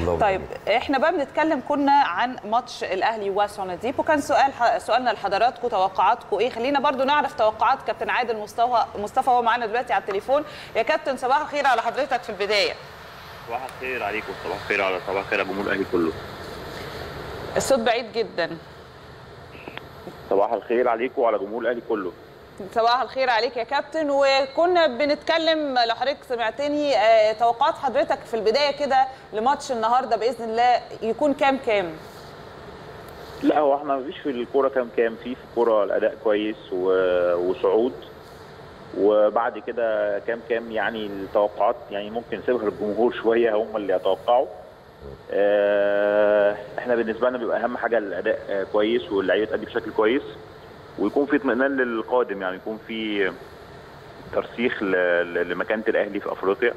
اللهم طيب احنا بقى بنتكلم كنا عن ماتش الاهلي وسونديب وكان سؤال سؤالنا لحضراتكم توقعاتكم ايه خلينا برضو نعرف توقعات كابتن عادل مصطفى مصطفى هو معانا دلوقتي على التليفون يا كابتن صباح الخير على حضرتك في البدايه صباح الخير عليكم صباح الخير على صباح الخير على جمهور الاهلي كله الصوت بعيد جدا صباح الخير عليكم وعلى جمهور الاهلي كله صباح الخير عليك يا كابتن وكنا بنتكلم لو حضرتك سمعتني آه، توقعات حضرتك في البدايه كده لماتش النهارده باذن الله يكون كام كام لا هو احنا مفيش في الكوره كام كام في في الكوره الاداء كويس و- وصعود وبعد كده كام كام يعني التوقعات يعني ممكن نسيبها للجمهور شويه هم اللي يتوقعوا آه، احنا بالنسبه لنا بيبقى اهم حاجه الاداء آه، كويس واللعيبه تأدي بشكل كويس ويكون في اطمئنان للقادم يعني يكون في ترسيخ ل- ل- لمكانه الاهلي في افريقيا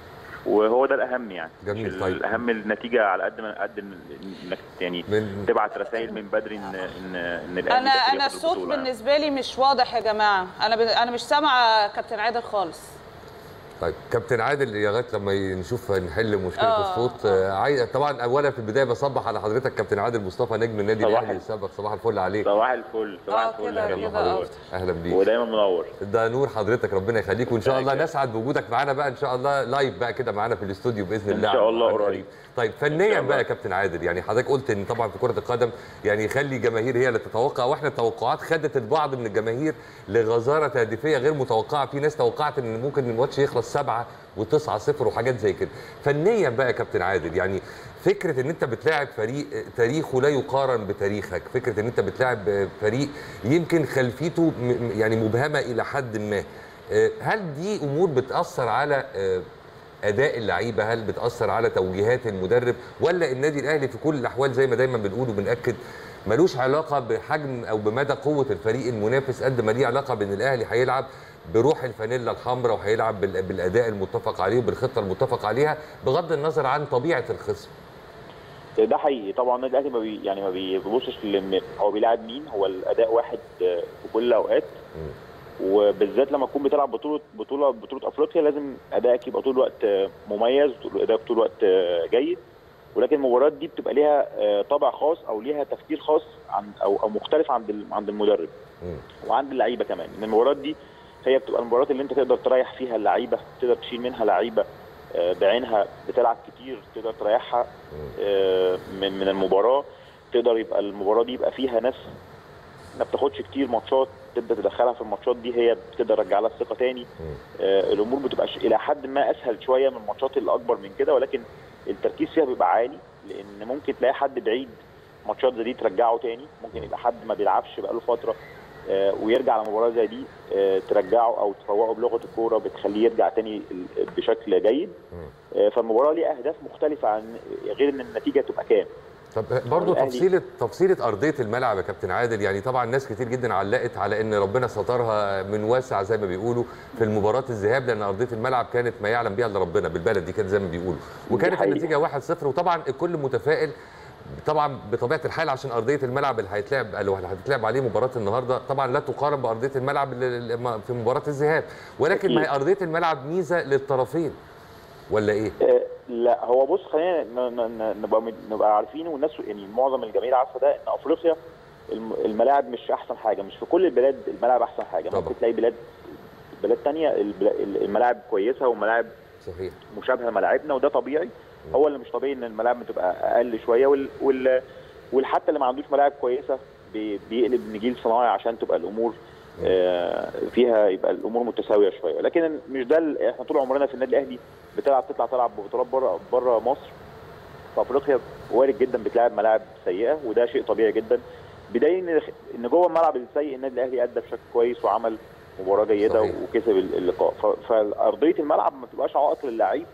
وهو ده الاهم يعني جميل، مش طيب. الاهم النتيجه على قد ما قد إن- انك يعني من- تبعت رسائل من بدري ان ان ان الاهلي انا داخل انا ياخد الصوت البطولة يعني. بالنسبه لي مش واضح يا جماعه انا ب... انا مش سامعه كابتن عادل خالص طيب كابتن عادل لغايه لما نشوف نحل مشكله آه، الصوت آه. عايز طبعا اولا في البدايه بصبح على حضرتك كابتن عادل مصطفى نجم النادي صباح الاهلي ال- السابق صباح الفل عليك صباح الفل صباح آه، الفل كده يا كده جماعة. أفضل. حضرتك اهلا بيك ودايما منور ده نور حضرتك ربنا يخليك وان شاء الله ربنا نسعد بوجودك معانا بقى ان شاء الله لايف بقى كده معانا في الاستوديو باذن إن الله شاء الله عن قريب. طيب إن فنيا شاء بقى الله. يا كابتن عادل يعني حضرتك قلت ان طبعا في كره القدم يعني خلي الجماهير هي اللي تتوقع واحنا التوقعات خدت البعض من الجماهير لغزاره تهديفيه غير متوقعه في ناس توقعت ان ممكن الماتش يخلص سبعة و9 صفر وحاجات زي كده فنيا بقى يا كابتن عادل يعني فكره ان انت بتلاعب فريق تاريخه لا يقارن بتاريخك فكره ان انت بتلاعب فريق يمكن خلفيته م- يعني مبهمه الى حد ما آه، هل دي امور بتاثر على آه، اداء اللعيبه هل بتاثر على توجيهات المدرب ولا النادي الاهلي في كل الاحوال زي ما دايما بنقول وبناكد ملوش علاقه بحجم او بمدى قوه الفريق المنافس قد ما ليه علاقه بان الاهلي هيلعب بروح الفانيلا الحمراء وهيلعب بال- بالاداء المتفق عليه وبالخطه المتفق عليها بغض النظر عن طبيعه الخصم ده حقيقي طبعا النادي الاهلي ما بي يعني ما بيبصش لان هو بيلاعب مين هو الاداء واحد آه، في كل الاوقات وبالذات لما تكون بتلعب بطوله بطوله بطوله افريقيا لازم ادائك يبقى طول الوقت آه، مميز ادائك طول الوقت آه، جيد ولكن المباريات دي بتبقى ليها آه، طابع خاص او ليها تفكير خاص عن او او مختلف عند ال- عند المدرب مم. وعند اللعيبه كمان ان المباريات دي هي بتبقى المباريات اللي انت تقدر تريح فيها اللعيبه تقدر تشيل منها لعيبه آه، بعينها بتلعب كتير تقدر تريحها آه، من من المباراه تقدر يبقى المباراه دي يبقى فيها ناس ما بتاخدش كتير ماتشات تبدا تدخلها في الماتشات دي هي بتقدر ترجع لها الثقه تاني آه، الامور بتبقى ش- الى حد ما اسهل شويه من الماتشات اللي اكبر من كده ولكن التركيز فيها بيبقى عالي لان ممكن تلاقي حد بعيد ماتشات زي دي ترجعه تاني ممكن يبقى حد ما بيلعبش بقاله فتره آه، ويرجع على مباراه زي دي آه، ترجعه او تفوقه بلغه الكوره بتخليه يرجع تاني ال- بشكل جيد آه، فالمباراه ليها اهداف مختلفه عن غير ان النتيجه تبقى كام طب برضه الأهلي- تفصيله تفصيله ارضيه الملعب يا كابتن عادل يعني طبعا ناس كتير جدا علقت على ان ربنا سترها من واسع زي ما بيقولوا في المباراه الذهاب لان ارضيه الملعب كانت ما يعلم بها الا ربنا بالبلد دي كده زي ما بيقولوا وكانت حقيقة. النتيجه 1-0 وطبعا الكل متفائل طبعا بطبيعه الحال عشان ارضيه الملعب اللي هيتلعب اللي هتتلعب عليه مباراه النهارده طبعا لا تقارن بارضيه الملعب اللي- اللي في مباراه الذهاب ولكن ما هي أكيد. ارضيه الملعب ميزه للطرفين ولا ايه؟ آه، لا هو بص خلينا ن- ن- ن- نبقى نبقى عارفين والناس يعني معظم الجماهير عارفه ده ان افريقيا الم- الملاعب مش احسن حاجه مش في كل البلاد الملاعب احسن حاجه طبعا. ممكن تلاقي بلاد بلاد تانية البلا- الملاعب كويسه وملاعب صحيح مشابهه لملاعبنا وده طبيعي هو اللي مش طبيعي ان الملاعب بتبقى اقل شويه وال وال والحتى اللي ما عندوش ملاعب كويسه بي- بيقلب نجيل صناعي عشان تبقى الامور آه، فيها يبقى الامور متساويه شويه لكن مش ده ال- احنا طول عمرنا في النادي الاهلي بتلعب تطلع تلعب ببطولات بره بره مصر في افريقيا وارد جدا بتلعب ملاعب سيئه وده شيء طبيعي جدا بدايه ان ان جوه الملعب السيء النادي الاهلي ادى بشكل كويس وعمل مباراه جيده صحيح. وكسب اللقاء ف- فارضيه الملعب ما بتبقاش عائق للعيب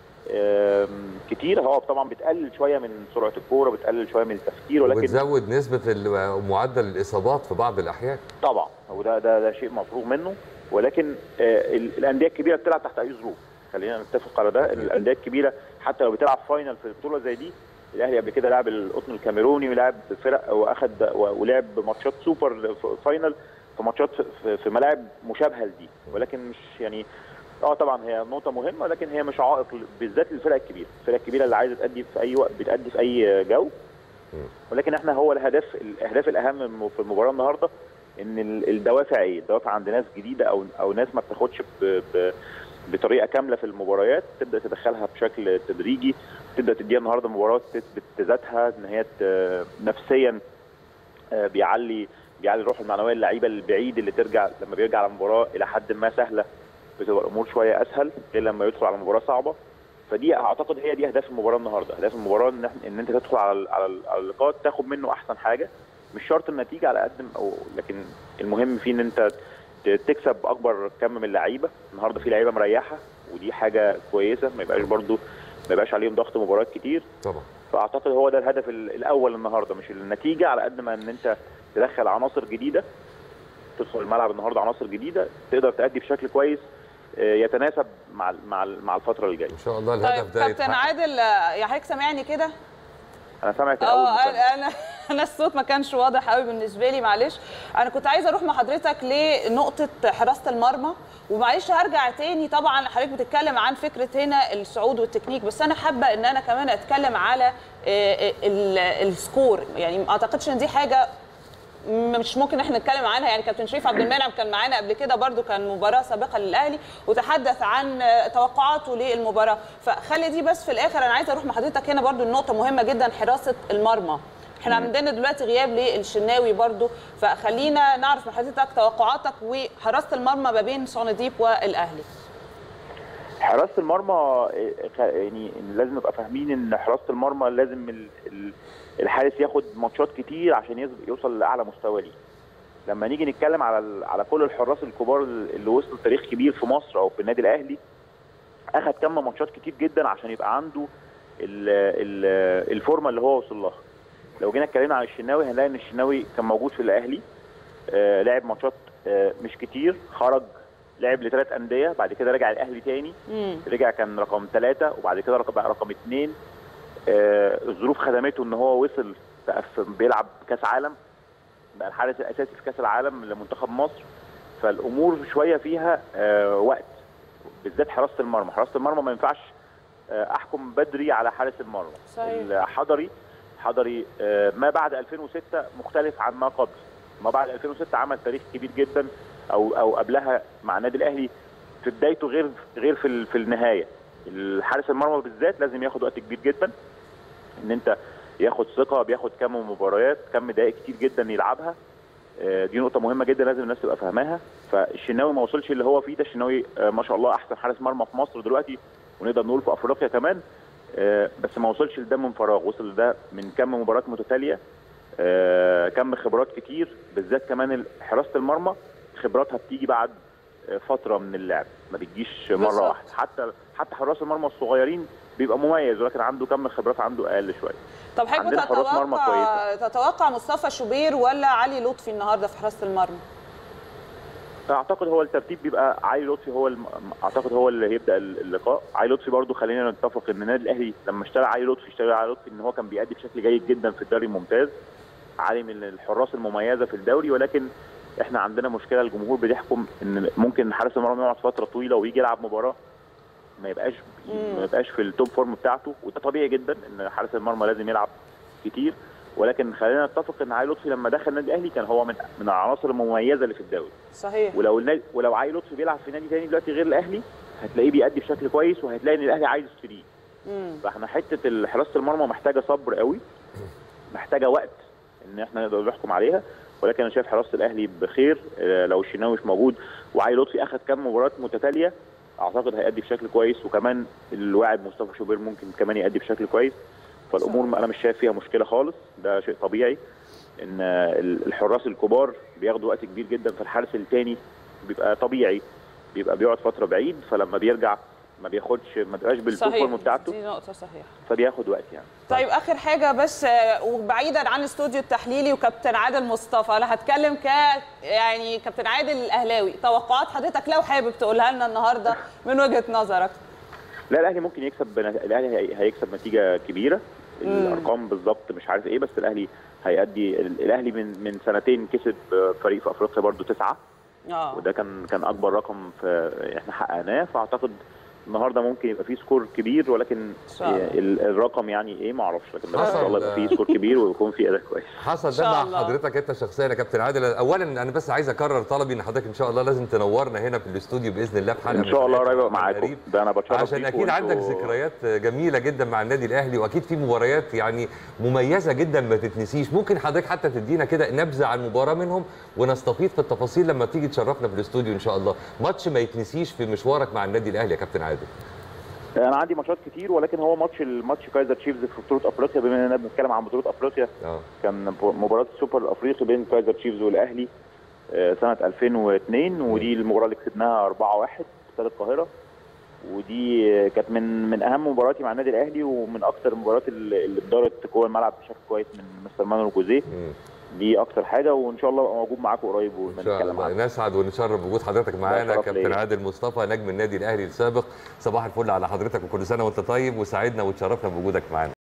آم، كتير هو طبعا بتقلل شويه من سرعه الكوره بتقلل شويه من التفكير ولكن وبتزود نسبه ال- معدل الاصابات في بعض الاحيان طبعا وده ده ده شيء مفروغ منه ولكن آه، ال- الانديه الكبيره بتلعب تحت اي ظروف خلينا نتفق على ده الانديه الكبيره حتى لو بتلعب فاينل في بطوله زي دي الاهلي قبل كده لعب القطن الكاميروني ولعب فرق واخد ولعب ماتشات سوبر ف- فاينل في ماتشات في- في- في ملاعب مشابهه لدي ولكن مش يعني اه طبعا هي نقطة مهمة لكن هي مش عائق بالذات للفرق الكبيرة، الفرق الكبيرة اللي عايزة تأدي في أي وقت بتأدي في أي جو ولكن احنا هو الهدف الأهداف الأهم في المباراة النهاردة إن ال- الدوافع إيه؟ الدوافع عند ناس جديدة أو أو ناس ما بتاخدش ب- ب- بطريقة كاملة في المباريات تبدأ تدخلها بشكل تدريجي تبدأ تديها النهاردة مباراة تثبت ذاتها إن هي ت- نفسيا آه، بيعلي بيعلي الروح المعنويه للعيبه البعيد اللي ترجع لما بيرجع على مباراه الى حد ما سهله بتبقى الامور شويه اسهل غير لما يدخل على مباراه صعبه فدي اعتقد هي دي اهداف المباراه النهارده اهداف المباراه ان, إحنا- إن انت تدخل على ال- على ال- على اللقاء تاخد منه احسن حاجه مش شرط النتيجه على قد ما- او لكن المهم فيه ان انت ت- تكسب اكبر كم من اللعيبه النهارده في لعيبه مريحه ودي حاجه كويسه ما يبقاش برضو ما يبقاش عليهم ضغط مباريات كتير طبعا فاعتقد هو ده الهدف ال- الاول النهارده مش النتيجه على قد ما ان انت تدخل عناصر جديده تدخل الملعب النهارده عناصر جديده تقدر تأدي بشكل كويس آه، يتناسب مع ال- مع ال- مع الفتره اللي جايه ان شاء الله طيب الهدف ده كابتن يتحقق. عادل آه، يا حضرتك سامعني كده؟ انا سامعك الاول اه مكالمة. انا انا انا الصوت ما كانش واضح قوي بالنسبه لي معلش انا كنت عايزه اروح مع حضرتك لنقطه حراسه المرمى ومعلش هرجع تاني طبعا حضرتك بتتكلم عن فكره هنا الصعود والتكنيك بس انا حابه ان انا كمان اتكلم على آه، آه، ال- السكور يعني ما اعتقدش ان دي حاجه مش ممكن احنا نتكلم عنها يعني كابتن شريف عبد المنعم كان معانا قبل كده برضو كان مباراه سابقه للاهلي وتحدث عن توقعاته للمباراه فخلي دي بس في الاخر انا عايزه اروح مع حضرتك هنا برضو النقطه مهمه جدا حراسه المرمى احنا عندنا دلوقتي غياب للشناوي برضو فخلينا نعرف من حضرتك توقعاتك وحراسه المرمى ما بين سونديب والاهلي حراسه المرمى آه، خ- يعني لازم نبقى فاهمين ان حراسه المرمى لازم ال- ال- الحارس ياخد ماتشات كتير عشان يز- يوصل لاعلى مستوى ليه لما نيجي نتكلم على ال- على كل الحراس الكبار اللي وصلوا تاريخ كبير في مصر او في النادي الاهلي اخد كم ماتشات كتير جدا عشان يبقى عنده ال ال الفورمه اللي هو وصل لها لو جينا اتكلمنا عن الشناوي هنلاقي ان الشناوي كان موجود في الاهلي آه لعب ماتشات آه مش كتير خرج لعب لثلاث انديه بعد كده رجع الاهلي تاني امم رجع كان رقم ثلاثة وبعد كده رقم بقى رقم اثنين آه الظروف خدمته ان هو وصل بقى في- بيلعب كاس عالم بقى الحارس الاساسي في كاس العالم لمنتخب مصر فالامور شويه فيها آه وقت بالذات حراسه المرمى حراسه المرمى ما ينفعش آه احكم بدري على حارس المرمى صحيح. الحضري حضري آه ما بعد 2006 مختلف عن ما قبل ما بعد 2006 عمل تاريخ كبير جدا او او قبلها مع النادي الاهلي في بدايته غير غير في ال- في النهايه الحارس المرمى بالذات لازم ياخد وقت كبير جدا ان انت ياخد ثقه بياخد كم مباريات كم دقائق كتير جدا يلعبها آه، دي نقطه مهمه جدا لازم الناس تبقى فاهماها فالشناوي ما وصلش اللي هو فيه ده الشناوي آه، ما شاء الله احسن حارس مرمى في مصر دلوقتي ونقدر نقول في افريقيا كمان آه، بس ما وصلش لده من فراغ وصل لده من كم مباريات متتاليه آه، كم خبرات كتير بالذات كمان ال- حراسه المرمى خبراتها بتيجي بعد آه، فتره من اللعب ما بتجيش مره بالظبط. واحده حتى حتى حراس المرمى الصغيرين بيبقى مميز ولكن عنده كم خبرات عنده اقل شويه طب حضرتك عندنا حراس مرمى تتوقع تتوقع مصطفى شوبير ولا علي لطفي النهارده في حراسه المرمى اعتقد هو الترتيب بيبقى علي لطفي هو الم... اعتقد هو اللي هيبدا اللقاء علي لطفي برضو خلينا نتفق ان النادي الاهلي لما اشترى علي لطفي اشترى علي لطفي ان هو كان بيأدي بشكل جيد جدا في الدوري الممتاز علي من الحراس المميزه في الدوري ولكن احنا عندنا مشكله الجمهور بتحكم ان ممكن حارس المرمى يقعد فتره طويله ويجي يلعب مباراه ما يبقاش ما يبقاش في التوب فورم بتاعته وده طبيعي جدا ان حارس المرمى لازم يلعب كتير ولكن خلينا نتفق ان علي لطفي لما دخل النادي الاهلي كان هو من من العناصر المميزه اللي في الدوري صحيح ولو النادي ولو علي لطفي بيلعب في نادي تاني دلوقتي غير الاهلي هتلاقيه بيأدي بشكل كويس وهتلاقي ان الاهلي عايز يشتريه امم فاحنا حته حراسه المرمى محتاجه صبر قوي محتاجه وقت ان احنا نقدر نحكم عليها ولكن انا شايف حراسه الاهلي بخير آه، لو الشناوي مش موجود وعلي لطفي اخذ كام مباراه متتاليه اعتقد هيأدي بشكل كويس وكمان الواعد مصطفى شوبير ممكن كمان يأدي بشكل كويس فالامور انا مش شايف فيها مشكله خالص ده شيء طبيعي ان آه، الحراس الكبار بياخدوا وقت كبير جدا فالحارس الثاني بيبقى طبيعي بيبقى بيقعد فتره بعيد فلما بيرجع ما بياخدش ما بيبقاش بالتوب فورم بتاعته دي نقطه صحيحه فبياخد وقت يعني طيب اخر حاجه بس آه، وبعيدا عن الاستوديو التحليلي وكابتن عادل مصطفى انا هتكلم ك يعني كابتن عادل الاهلاوي توقعات حضرتك لو حابب تقولها لنا النهارده من وجهه نظرك لا الاهلي ممكن يكسب بن- الاهلي هي- هيكسب نتيجه كبيره الارقام بالظبط مش عارف ايه بس الاهلي هيأدي ال- الاهلي من من سنتين كسب آه، فريق في افريقيا برضو تسعه اه وده كان كان اكبر رقم في احنا حققناه فاعتقد النهارده ممكن يبقى فيه سكور كبير ولكن ان شاء الله ال- الرقم يعني ايه ما اعرفش لكن بس ان حصل. شاء الله يبقى فيه سكور كبير ويكون فيه اداء كويس حصل إن ده شاء مع الله. حضرتك انت شخصيا يا كابتن عادل اولا انا بس عايز اكرر طلبي ان حضرتك ان شاء الله لازم تنورنا هنا في الاستوديو باذن الله في حلقه ان من شاء الله حلقات قريب العالم معاكم الغريب. ده انا بتشرف عشان بيكم اكيد عندك وانتوا- ذكريات جميله جدا مع النادي الاهلي واكيد في مباريات يعني مميزه جدا ما تتنسيش ممكن حضرتك حتى تدينا كده نبذه عن مباراه منهم ونستفيض في التفاصيل لما تيجي تشرفنا في الاستوديو ان شاء الله ماتش ما يتنسيش في مشوارك مع النادي الاهلي يا كابتن عادل انا عندي ماتشات كتير ولكن هو ماتش الماتش كايزر تشيفز في بطوله افريقيا بما اننا بنتكلم عن بطوله افريقيا اه كان مباراه السوبر الافريقي بين كايزر تشيفز والاهلي آه، سنه 2002 ودي المباراه اللي كسبناها 4-1 في استاد القاهره ودي آه، كانت من من اهم مباراتي مع النادي الاهلي ومن اكثر المباريات اللي اللي اتدارت جوه الملعب بشكل كويس من مستر مانويل جوزيه مم. دي اكثر حاجه وان شاء الله ابقى موجود معاكم قريب ان شاء ونتكلم الله معاكم نسعد ونشرف بوجود حضرتك معانا شرف كابتن ليا. عادل مصطفى نجم النادي الاهلي السابق صباح الفل على حضرتك وكل سنه وانت طيب وسعدنا وتشرفنا بوجودك معانا